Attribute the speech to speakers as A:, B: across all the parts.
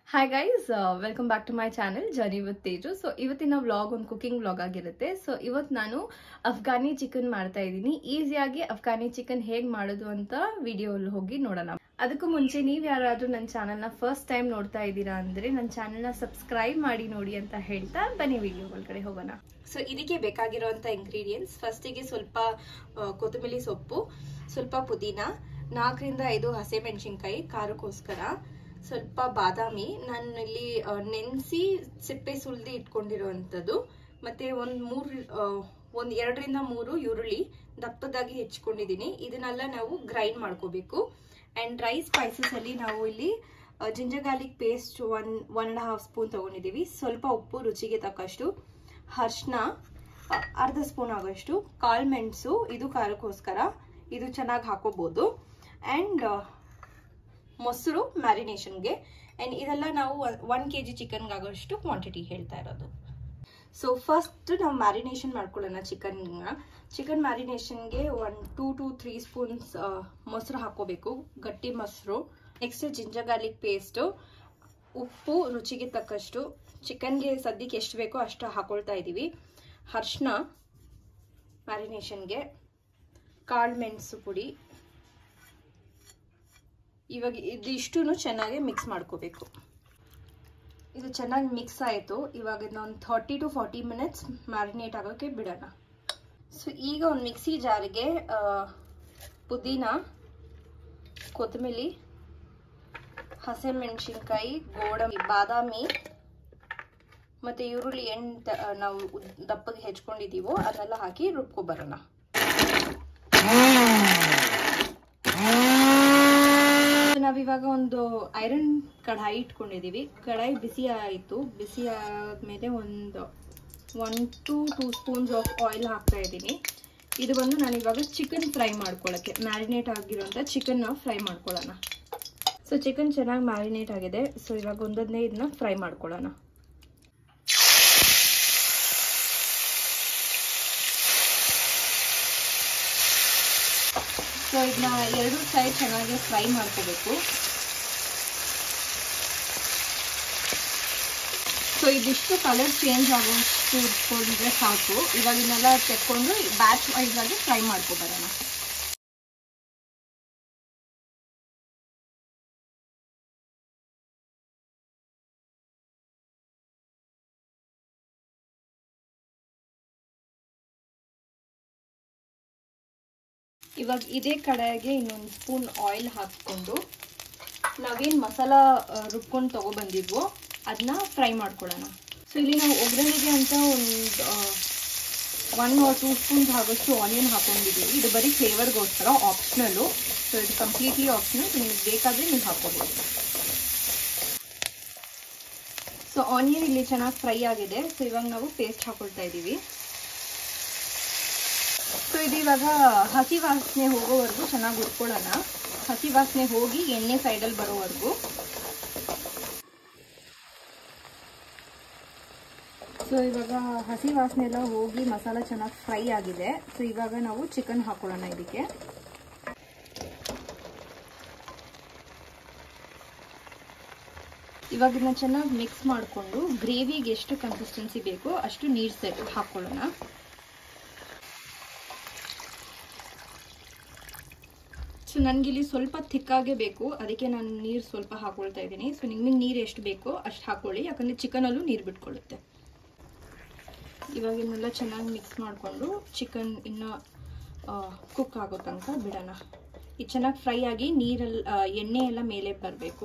A: hi guys welcome back to my channel journey with Teju so ಇವತ್ತಿನ vlog ಒಂದು cooking vlog ಆಗಿರುತ್ತೆ so ಇವತ್ತು ನಾನು ಅಫ್ಘಾನಿ ಚಿಕನ್ ಮಾಡ್ತಾ ಇದ್ದೀನಿ ಈಸಿಯಾಗಿ ಅಫ್ಘಾನಿ ಚಿಕನ್ ಹೇಗೆ ಮಾಡೋದು ಅಂತ ವಿಡಿಯೋಲ್ಲಿ ಹೋಗಿ ನೋಡೋಣ ಅದಕ್ಕೂ ಮುಂಚೆ ನೀವು ಯಾರಾದರೂ ನನ್ನ ಚಾನಲ್ನ ಫಸ್ಟ್ ಟೈಮ್ ನೋಡ್ತಾ ಇದ್ದೀರಾ ಅಂದರೆ ನನ್ನ ಚಾನಲ್ನ ಸಬ್ಸ್ಕ್ರೈಬ್ ಮಾಡಿ ನೋಡಿ ಅಂತ ಹೇಳ್ತಾ ಬನ್ನಿ ವಿಡಿಯೋ ಒಳಗಡೆ ಹೋಗೋಣ ಸೊ ಇದಕ್ಕೆ ಬೇಕಾಗಿರುವಂಥ ಇಂಗ್ರೀಡಿಯೆಂಟ್ಸ್ ಫಸ್ಟಿಗೆ ಸ್ವಲ್ಪ ಆ, ಕೊತ್ತಂಬರಿ ಸೊಪ್ಪು ಸ್ವಲ್ಪ ಪುದೀನ ನಾಲ್ಕರಿಂದ ಐದು ಹಸಿಮೆಣಸಿನ್ಕಾಯಿ ಖಾರಕ್ಕೋಸ್ಕರ ಸ್ವಲ್ಪ ಬಾದಾಮಿ ನಾನು ಇಲ್ಲಿ ನೆನೆಸಿ ಸಿಪ್ಪೆ ಸುಲ್ದಿ ಇಟ್ಕೊಂಡಿರುವಂಥದ್ದು ಮತ್ತೆ ಒಂದು ಮೂರು ಒಂದು ಎರಡರಿಂದ ಮೂರು ಈರುಳ್ಳಿ ದಪ್ಪದಾಗಿ ಹೆಚ್ಕೊಂಡಿದ್ದೀನಿ ಇದನ್ನೆಲ್ಲ ನಾವು ಗ್ರೈಂಡ್ ಮಾಡ್ಕೋಬೇಕು ಆ್ಯಂಡ್ ಡ್ರೈ ಸ್ಪೈಸಸ್ ಅಲ್ಲಿ ನಾವು ಇಲ್ಲಿ ginger garlic paste one one and half spoon ತೊಗೊಂಡಿದ್ದೀವಿ ಸ್ವಲ್ಪ ಉಪ್ಪು ರುಚಿಗೆ ತಕ್ಕಷ್ಟು ಅರ್ಶಿನ ಅರ್ಧ ಸ್ಪೂನ್ ಆಗೋಷ್ಟು ಕಾಳು ಮೆಣಸು ಇದು ಖಾರಕ್ಕೋಸ್ಕರ ಇದು ಚೆನ್ನಾಗಿ ಹಾಕೋಬಹುದು ಆ್ಯಂಡ್ ಮೊಸರು ಮ್ಯಾರಿನೇಷನ್ಗೆ ಆ್ಯಂಡ್ ಇದೆಲ್ಲ ನಾವು ಒನ್ ಕೆ ಜಿ ಚಿಕನ್ಗೆ ಆಗೋಷ್ಟು ಕ್ವಾಂಟಿಟಿ ಹೇಳ್ತಾ ಇರೋದು ಸೊ ಫಸ್ಟ್ ನಾವು ಮ್ಯಾರಿನೇಷನ್ ಮಾಡ್ಕೊಳ್ಳೋಣ ಚಿಕನ್ನ ಚಿಕನ್ ಮ್ಯಾರಿನೇಷನ್ಗೆ one two to three spoons ಮೊಸರು ಹಾಕೋಬೇಕು ಗಟ್ಟಿ ಮೊಸರು ನೆಕ್ಸ್ಟ್ ಜಿಂಜರ್ ಗಾರ್ಲಿಕ್ ಪೇಸ್ಟು ಉಪ್ಪು ರುಚಿಗೆ ತಕ್ಕಷ್ಟು ಚಿಕನ್ಗೆ ಸದ್ಯಕ್ಕೆ ಎಷ್ಟು ಬೇಕೋ ಅಷ್ಟು ಹಾಕೊಳ್ತಾ ಇದ್ದೀವಿ ಅರ್ಶಿನ ಮ್ಯಾರಿನೇಷನ್ಗೆ ಕಾಳು ಮೆಣಸು ಪುಡಿ ಇವಾಗ ಇದಿಷ್ಟು ಚೆನ್ನಾಗಿ ಮಿಕ್ಸ್ ಮಾಡ್ಕೋಬೇಕು ಇದು ಚೆನ್ನಾಗಿ ಮಿಕ್ಸ್ ಆಯಿತು ಇವಾಗ ಇದನ್ನೊಂದು thirty to forty minutes marinate ಆಗೋಕ್ಕೆ ಬಿಡೋಣ ಸೊ ಈಗ ಒಂದು ಮಿಕ್ಸಿ ಜಾರಿಗೆ ಪುದೀನ ಕೊತ್ತಂಬರಿ ಹಸಿಮೆಣಸಿನ್ಕಾಯಿ ಗೋಡಂಬಿ ಬಾದಾಮಿ ಮತ್ತು ಈರುಳ್ಳಿ ಎಣ್ಣೆ ನಾವು ದಪ್ಪಗೆ ಹೆಚ್ಕೊಂಡಿದ್ದೀವೋ ಅದನ್ನೆಲ್ಲ ಹಾಕಿ ರುಬ್ಕೊಬರೋಣ ನಾವಿವಾಗ ಒಂದು ಐರನ್ ಕಢಾಯಿ ಇಟ್ಕೊಂಡಿದ್ದೀವಿ ಕಢಾಯಿ ಬಿಸಿ ಆಯಿತು ಬಿಸಿ ಆದಮೇಲೆ ಒಂದು one to two spoons of oil ಹಾಕ್ತಾ ಇದ್ದೀನಿ ಇದು ಬಂದು ನಾನು ಇವಾಗ ಚಿಕನ್ ಫ್ರೈ ಮಾಡ್ಕೊಳ್ಳೋಕ್ಕೆ ಮ್ಯಾರಿನೇಟ್ ಆಗಿರೋಂಥ ಚಿಕನ್ನ ಫ್ರೈ ಮಾಡ್ಕೊಳ್ಳೋಣ ಸೊ ಚಿಕನ್ ಚೆನ್ನಾಗಿ ಮ್ಯಾರಿನೇಟ್ ಆಗಿದೆ ಸೊ ಇವಾಗ ಒಂದೊಂದೇ ಇದನ್ನ ಫ್ರೈ ಮಾಡ್ಕೊಳ್ಳೋಣ ಸೊ ಇದನ್ನ ಎರಡು ಸೈಡ್ ಚೆನ್ನಾಗಿ ಫ್ರೈ ಮಾಡ್ಕೋಬೇಕು ಸೊ ಇದಿಷ್ಟು ಕಲರ್ ಚೇಂಜ್ ಆಗೋಷ್ಟು ಇಟ್ಕೊಂಡ್ರೆ ಸಾಕು ಇವಾಗ ಇದನ್ನೆಲ್ಲ ತೆಕ್ಕೊಂಡು ಬ್ಯಾಚ್ ವೈಸ್ ಆಗಿ ಫ್ರೈ ಮಾಡ್ಕೊಬರೋಣ ಇವಾಗ ಇದೇ ಕಡೆಗೆ ಇನ್ನೊಂದು ಸ್ಪೂನ್ ಆಯಿಲ್ ಹಾಕ್ಕೊಂಡು ನಾವೇನು ಮಸಾಲ ರುಬ್ಕೊಂಡು ತೊಗೊಬಂದಿದ್ವೋ ಅದನ್ನ ಫ್ರೈ ಮಾಡ್ಕೊಳ್ಳೋಣ ಸೊ ಇಲ್ಲಿ ನಾವು ಒಗ್ಗರಣೆಗೆ ಅಂತ ಒಂದು ಒನ್ ಆರ್ ಟೂ ಸ್ಪೂನ್ಸ್ ಆಗೋಷ್ಟು ಆನಿಯನ್ ಹಾಕೊಂಡಿದ್ದೀವಿ ಇದು ಬರೀ ಫ್ಲೇವರ್ಗೋಸ್ಕರ ಆಪ್ಷನಲ್ಲು ಸೊ ಇದು ಕಂಪ್ಲೀಟ್ಲಿ ಆಪ್ಷನಲ್ ನಿಮಗೆ ಬೇಕಾದರೆ ನೀವು ಹಾಕೋಬೋದು ಸೊ ಆನಿಯನ್ ಇಲ್ಲಿ ಚೆನ್ನಾಗಿ ಫ್ರೈ ಆಗಿದೆ ಸೊ ಇವಾಗ ನಾವು ಪೇಸ್ಟ್ ಹಾಕೊಳ್ತಾ ಇದ್ದೀವಿ ಸೊ ಇದು ಇವಾಗ ಹಸಿ ವಾಸನೆ ಹೋಗೋವರೆಗೂ ಚೆನ್ನಾಗಿ ಉಟ್ಕೊಳ್ಳೋಣ ಹಸಿ ವಾಸನೆ ಹೋಗಿ ಎಣ್ಣೆ ಸೈಡಲ್ಲಿ ಬರೋವರೆಗೂ ಸೊ ಇವಾಗ ಹಸಿ ವಾಸನೆ ಎಲ್ಲ ಹೋಗಿ ಮಸಾಲ ಚೆನ್ನಾಗಿ ಫ್ರೈ ಆಗಿದೆ ಸೊ ಇವಾಗ ನಾವು ಚಿಕನ್ ಹಾಕೊಳ್ಳೋಣ ಇದಕ್ಕೆ ಇವಾಗ ಇದನ್ನ ಚೆನ್ನಾಗಿ ಮಿಕ್ಸ್ ಮಾಡಿಕೊಂಡು ಗ್ರೇವಿಗೆ ಎಷ್ಟು ಕನ್ಸಿಸ್ಟೆನ್ಸಿ ಬೇಕೋ ಅಷ್ಟು ನೀರು ಸೆಟ್ ಹಾಕೊಳ್ಳೋಣ ಸೊ ನನಗಿಲ್ಲಿ ಸ್ವಲ್ಪ ಥಿಕ್ಕಾಗೇ ಬೇಕು ಅದಕ್ಕೆ ನಾನು ನೀರು ಸ್ವಲ್ಪ ಹಾಕೊಳ್ತಾ ಇದ್ದೀನಿ ಸೊ ನಿಮಗೆ ನೀರು ಎಷ್ಟು ಬೇಕೋ ಅಷ್ಟು ಹಾಕೊಳ್ಳಿ ಯಾಕಂದರೆ ಚಿಕನಲ್ಲೂ ನೀರು ಬಿಟ್ಕೊಳ್ಳುತ್ತೆ ಇವಾಗ ಇದನ್ನೆಲ್ಲ ಚೆನ್ನಾಗಿ ಮಿಕ್ಸ್ ಮಾಡಿಕೊಂಡು ಚಿಕನ್ ಇನ್ನು ಕುಕ್ ಆಗೋ ತನಕ ಬಿಡೋಣ ಇದು ಚೆನ್ನಾಗಿ ಫ್ರೈ ಆಗಿ ನೀರಲ್ಲಿ ಎಣ್ಣೆ ಎಲ್ಲ ಮೇಲೆ ಬರಬೇಕು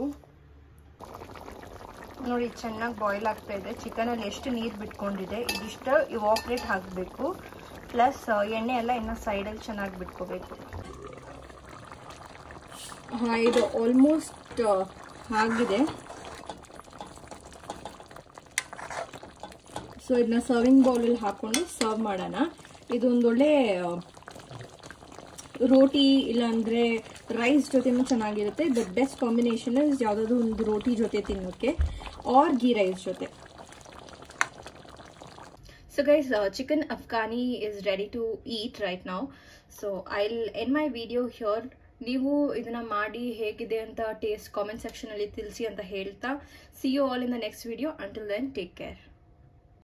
A: ನೋಡಿ ಚೆನ್ನಾಗಿ ಬಾಯ್ಲ್ ಆಗ್ತಾ ಇದೆ ಚಿಕನಲ್ಲಿ ಎಷ್ಟು ನೀರು ಬಿಟ್ಕೊಂಡಿದೆ ಇದಿಷ್ಟು ಇವಾಪ್ರೇಟ್ ಹಾಕಬೇಕು ಪ್ಲಸ್ ಎಣ್ಣೆ ಎಲ್ಲ ಇನ್ನು ಸೈಡಲ್ಲಿ ಚೆನ್ನಾಗಿ ಬಿಟ್ಕೋಬೇಕು ಹಾಂ ಇದು ಆಲ್ಮೋಸ್ಟ್ ಆಗಿದೆ ಸೊ ಇದನ್ನ ಸರ್ವಿಂಗ್ ಬೌಲಲ್ಲಿ ಹಾಕ್ಕೊಂಡು ಸರ್ವ್ ಮಾಡೋಣ ಇದು ಒಂದೊಳ್ಳೆ ರೋಟಿ ಇಲ್ಲಾಂದರೆ ರೈಸ್ ಜೊತೆನೂ ಚೆನ್ನಾಗಿರುತ್ತೆ ದ ಬೆಸ್ಟ್ ಕಾಂಬಿನೇಷನ್ ಇಸ್ ಯಾವುದಾದ್ರು ಒಂದು ರೋಟಿ ಜೊತೆ ತಿನ್ನೋಕ್ಕೆ ಆರ್ ಗೀ ರೈಸ್ ಜೊತೆ so guys chicken Afghani is ready to eat right ನಾವು so I end my video here ನೀವು ಇದನ್ನ ಮಾಡಿ ಹೇಗಿದೆ ಅಂತ ಟೇಸ್ಟ್ ಕಾಮೆಂಟ್ ಸೆಕ್ಷನಲ್ಲಿ ತಿಳಿಸಿ ಅಂತ ಹೇಳ್ತಾ see you all in the next video until then take care